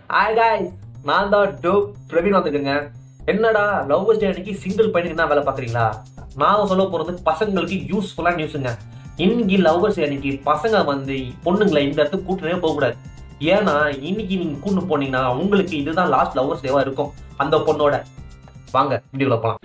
hi guys நான் தான் to Praveen வந்துருக்கேங்க என்னடா லவ் டே அன்னைக்கு சிங்கிள் பையனுக்கு என்ன வேலை பார்க்குறீங்களா நான் சொல்ல போகிறது பசங்களுக்கு யூஸ்ஃபுல்லான நியூஸுங்க இன்னைக்கு லவ்வர்ஸ் அன்னைக்கு பசங்க வந்து பொண்ணுங்களை இந்த இடத்துக்கு கூட்டுனே போகக்கூடாது ஏன்னா இன்னைக்கு நீங்க கூட்டு போனீங்கன்னா உங்களுக்கு இதுதான் லாஸ்ட் லவ்வர்ஸ் டேவா இருக்கும் அந்த பொண்ணோட வாங்க வீடியோல போலாம்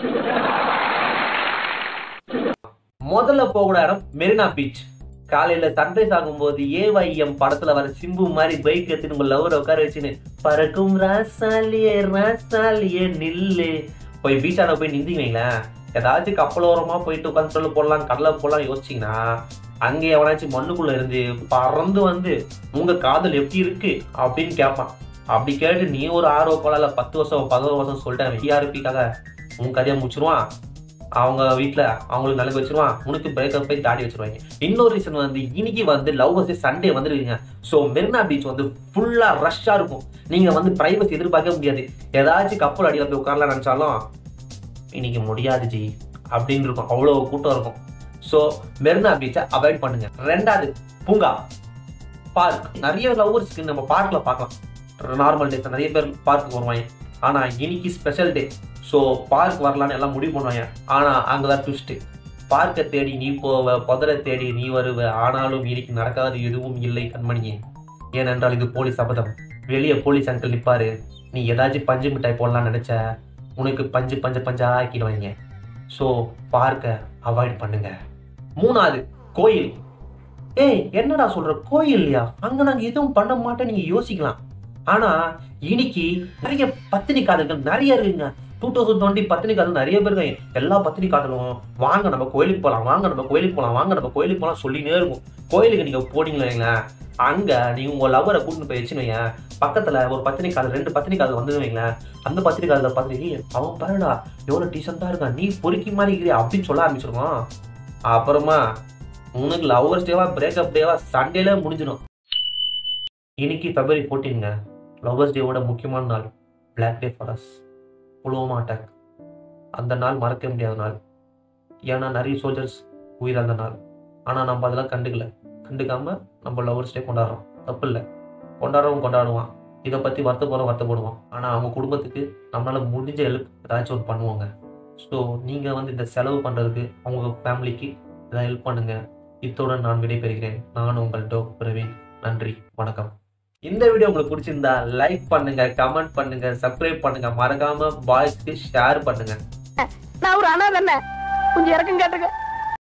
முதல்ல போகிற இடம் மெரினா பீச் காலையில சன்ரைஸ் ஆகும்போது ஏவைஎம் படத்துல வர சிம்பு மாதிரி பைக் எடுத்துட்டு உங்க லவரை உட்கார வச்சுன்னு பறக்கும் ராசாலியே ராசாலியே நில்லு போய் பீச்சான போய் நிந்திங்களேன் ஏதாச்சும் கப்பலோரமா போயிட்டு உட்காந்து சொல்ல போடலாம் கடலை போடலாம் யோசிச்சிங்கன்னா அங்கே எவனாச்சும் மண்ணுக்குள்ள இருந்து பறந்து வந்து உங்க காதல் எப்படி இருக்கு அப்படின்னு கேட்பான் அப்படி கேட்டு நீ ஒரு ஆர்வ கோலால பத்து வருஷம் பதினோரு வருஷம் சொல்லிட்டேன் டிஆர்பிக்காக உன் கதையை முடிச்சிருவான் அவங்க வீட்டில் அவங்களுக்கு நல்லது வச்சிருவான் உனக்கு பிரேக்கப் போய் தாடி வச்சிருவாங்க இன்னொரு ரீசன் வந்து இன்னைக்கு வந்து லவ் வந்து சண்டே வந்துருக்கீங்க ஸோ மெரினா பீச் வந்து ஃபுல்லாக ரஷ்ஷாக இருக்கும் நீங்கள் வந்து ப்ரைவசி எதிர்பார்க்க முடியாது ஏதாச்சும் கப்பல் அடியில் போய் உட்காரலாம் நினச்சாலும் இன்னைக்கு முடியாது ஜி அப்படின்னு இருக்கும் அவ்வளோ கூட்டம் இருக்கும் ஸோ மெரினா பீச்சை அவாய்ட் பண்ணுங்க ரெண்டாவது பூங்கா பார்க் நிறைய லவ்வர்ஸ்க்கு நம்ம பார்க்கில் பார்க்கலாம் நார்மல் டேஸ் நிறைய பேர் பார்க்கு வருவாங்க ஆனால் இன்னைக்கு ஸ்பெஷல் டே ஸோ பார்க் வரலான்னு எல்லாம் முடிவு பண்ணுவாங்க ஆனால் அங்கே தான் ட்விஸ்ட்டு பார்க்கை தேடி நீ போவ புதரை தேடி நீ வருவ ஆனாலும் இன்னைக்கு நடக்காது எதுவும் இல்லை கண்மணியே ஏனென்றால் இது போலீஸ் அபதம் வெளியே போலீஸ் அங்கிள் நிற்பாரு நீ ஏதாச்சும் பஞ்சு மிட்டாய் போடலாம்னு நினச்ச உனக்கு பஞ்சு பஞ்சு பஞ்சா ஆக்கிடுவாங்க ஸோ பார்க்க அவாய்ட் பண்ணுங்க மூணாவது கோயில் ஏய் என்னடா சொல்ற கோயில் இல்லையா அங்க நாங்க எதுவும் பண்ண மாட்டோம் நீங்க யோசிக்கலாம் ஆனா இன்னைக்கு நிறைய பத்தினி காதல்கள் நிறைய இருக்குங்க டூ தௌசண்ட் டுவெண்ட்டி பத்தினி காதல் நிறைய பேர் இருக்காங்க எல்லா பத்தினி காதலும் வாங்க நம்ம கோயிலுக்கு போகலாம் வாங்க நம்ம கோயிலுக்கு போகலாம் வாங்க நம்ம கோயிலுக்கு போகலாம் சொல்லினே இருக்கும் கோயிலுக்கு நீங்க போனீங்களா அங்க நீங்க உங்க லவ்வரை கூட்டிட்டு போய் வச்சுன்னு பக்கத்துல ஒரு பத்தினி காதல் ரெண்டு பத்தினி காதல் வந்து வைங்களேன் அந்த பத்தினி காதல பார்த்துட்டு அவன் பாருடா எவ்வளவு டீசெண்டா இருக்கான் நீ பொறுக்கி மாதிரி இருக்கிறியா அப்படின்னு சொல்ல ஆரம்பிச்சிருவான் அப்புறமா உனக்கு லவ்வர்ஸ் டேவா பிரேக்கப் டேவா சண்டேல முடிஞ்சிடும் இன்னைக்கு பிப்ரவரி ஃபோர்டீனுங்க லவ்வர்ஸ் டேவோட முக்கியமான நாள் black day for us Pulwama attack அந்த நாள் மறக்க முடியாத நாள் ஏன்னா நிறைய சோல்ஜர்ஸ் உயிரிழந்த நாள் ஆனால் நம்ம அதெல்லாம் கண்டுக்கல கண்டுக்காம நம்ம லவ்வர்ஸ் டே கொண்டாடுறோம் தப்பு இல்லை கொண்டாடுறவங்க கொண்டாடுவான் இதை பற்றி வருத்தப்படுறோம் வருத்தப்படுவான் ஆனால் அவங்க குடும்பத்துக்கு நம்மளால முடிஞ்ச ஹெல்ப் ஏதாச்சும் ஒன்று பண்ணுவாங்க ஸோ நீங்கள் வந்து இந்த செலவு பண்ணுறதுக்கு அவங்க ஃபேமிலிக்கு ஏதாவது ஹெல்ப் பண்ணுங்க இத்துடன் நான் விடைபெறுகிறேன் நான் உங்கள் டோ பிரவீன் நன்றி வணக்கம் இந்த வீடியோ உங்களுக்கு பிடிச்சிருந்தா லைக் பண்ணுங்க கமெண்ட் பண்ணுங்க சப்ஸ்கிரைப் பண்ணுங்க மறக்காம பாய்ஸ்க்கு ஷேர் பண்ணுங்க நான் ஒரு அனாதை கொஞ்சம் இறக்கம் கேட்டுக்க